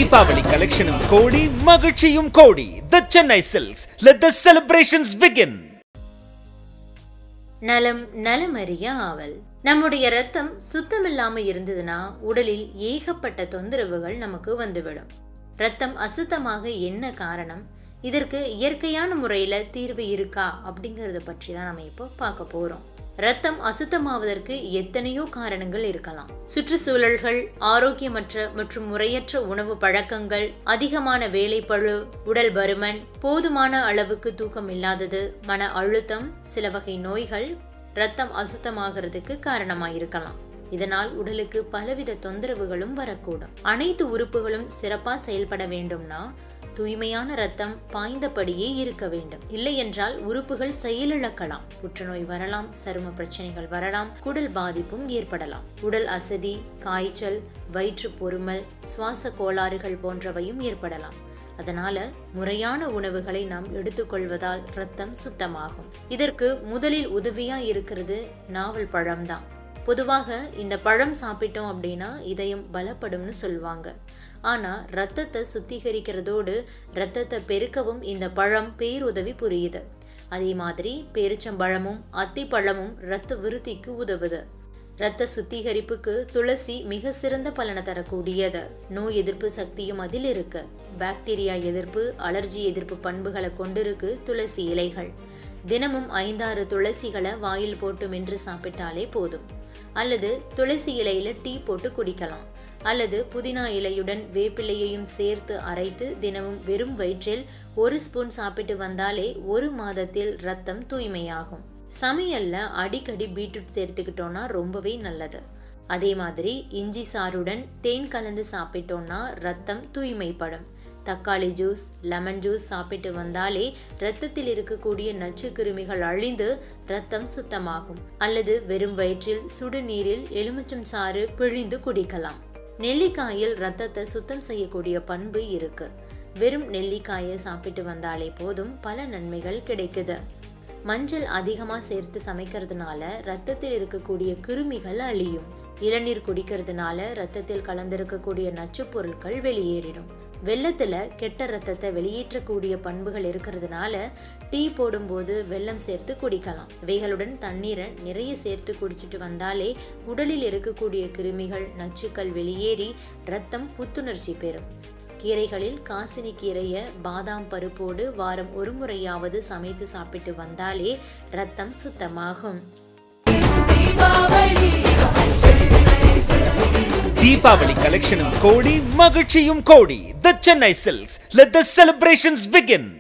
தீபாவளி கலெக்ஷனும் கோடி மகிழ்ச்சியும் கோடி the Chennai silks let the celebrations begin நலம் நலமறிய ஆவல் நம்முடைய ரத்தம் சுத்தமில்லாம இருந்ததுன்னா உடலில் ஏகப்பட்ட தொந்தரவுகள் நமக்கு வந்துவிடும் ரத்தம் அசுத்தமாக என்ன காரணம் இதற்கு இயற்கையான முறையில தீர்வு இருக்கா அப்படிங்கறத பற்றி தான் நம்ம இப்போ பார்க்க போறோம் ரத்தம் அசுத்தமாவதற்கு எத்தனையோ காரணங்கள் இருக்கலாம் சுற்றுச்சூழல்கள் ஆரோக்கியமற்ற மற்றும் முறையற்ற உணவு பழக்கங்கள் அதிகமான வேலைப்பழு உடல் பருமன் போதுமான அளவுக்கு தூக்கம் இல்லாதது மன அழுத்தம் சில வகை நோய்கள் ரத்தம் அசுத்தமாகிறதுக்கு காரணமாயிருக்கலாம் இதனால் உடலுக்கு பலவித தொந்தரவுகளும் வரக்கூடும் அனைத்து உறுப்புகளும் சிறப்பா செயல்பட வேண்டும்னா தூய்மையான ரத்தம் பாய்ந்தபடியே இருக்க வேண்டும் இல்லை என்றால் உறுப்புகள் செயலிழக்கலாம் புற்றுநோய் வரலாம் சரும பிரச்சனைகள் வரலாம் குடல் பாதிப்பும் ஏற்படலாம் உடல் அசதி காய்ச்சல் வயிற்று பொறுமல் சுவாச கோளாறுகள் போன்றவையும் ஏற்படலாம் அதனால முறையான உணவுகளை நாம் எடுத்துக்கொள்வதால் ரத்தம் சுத்தமாகும் இதற்கு முதலில் உதவியா இருக்கிறது நாவல் பழம்தான் பொதுவாக இந்த பழம் சாப்பிட்டோம் அப்படின்னா இதயம் பலப்படும்னு சொல்லுவாங்க ஆனா ரத்தத்தை சுத்திகரிக்கிறதோடு ரத்தத்தை பெருக்கவும் இந்த பழம் பேருதவி புரியுது அதே மாதிரி பேரிச்சம்பழமும் அத்திப்பழமும் ரத்த விருத்திக்கு உதவுது இரத்த சுத்திகரிப்புக்கு துளசி மிக சிறந்த பலனை தரக்கூடியது நோய் எதிர்ப்பு சக்தியும் அதில் இருக்கு பாக்டீரியா எதிர்ப்பு அலர்ஜி எதிர்ப்பு பண்புகளை கொண்டிருக்கு துளசி இலைகள் தினமும் ஐந்தாறு துளசிகளை வாயில் போட்டு மென்று சாப்பிட்டாலே போதும் அல்லது துளசி இலையில டீ போட்டு குடிக்கலாம் அல்லது புதினா இலையுடன் வேப்பிலையையும் சேர்த்து அரைத்து தினமும் வெறும் வயிற்றில் ஒரு ஸ்பூன் சாப்பிட்டு வந்தாலே ஒரு மாதத்தில் ரத்தம் தூய்மையாகும் சமையல்ல அடிக்கடி பீட்ரூட் சேர்த்துக்கிட்டோம்னா ரொம்பவே நல்லது அதே மாதிரி இஞ்சி சாறுடன் தேன் கலந்து சாப்பிட்டோம்னா ரத்தம் தூய்மைப்படும் தக்காளி ஜூஸ் லெமன் ஜூஸ் சாப்பிட்டு வந்தாலே ரத்தத்தில் இருக்கக்கூடிய நச்சு கிருமிகள் அழிந்து ரத்தம் சுத்தமாகும் அல்லது வெறும் வயிற்றில் சுடுநீரில் எலுமிச்சம் சாறு பிழிந்து குடிக்கலாம் நெல்லிக்காயில் ரத்தத்தை சுத்தம் செய்யக்கூடிய பண்பு இருக்கு வெறும் நெல்லிக்காயை சாப்பிட்டு வந்தாலே போதும் பல நன்மைகள் கிடைக்குது மஞ்சள் அதிகமாக சேர்த்து சமைக்கிறதுனால ரத்தத்தில் இருக்கக்கூடிய கிருமிகள் அழியும் இளநீர் குடிக்கிறதுனால ரத்தத்தில் கலந்திருக்கக்கூடிய நச்சுப் பொருட்கள் வெளியேறிடும் வெள்ளத்துல கெட்ட ரத்தத்தை வெளியேற்றக்கூடிய பண்புகள் இருக்கிறதுனால டீ போடும்போது வெல்லம் சேர்த்து குடிக்கலாம் இவைகளுடன் தண்ணீரை நிறைய சேர்த்து குடிச்சிட்டு வந்தாலே உடலில் இருக்கக்கூடிய கிருமிகள் நச்சுக்கள் வெளியேறி ரத்தம் புத்துணர்ச்சி பெறும் கீரைகளில் காசினி கீரையை பாதாம் பருப்போடு வாரம் ஒரு முறையாவது சமைத்து சாப்பிட்டு வந்தாலே ரத்தம் சுத்தமாகும் தீபாவளி கலெக்ஷனும் கோடி மகிழ்ச்சியும் கோடி the Chennai silks let the celebrations begin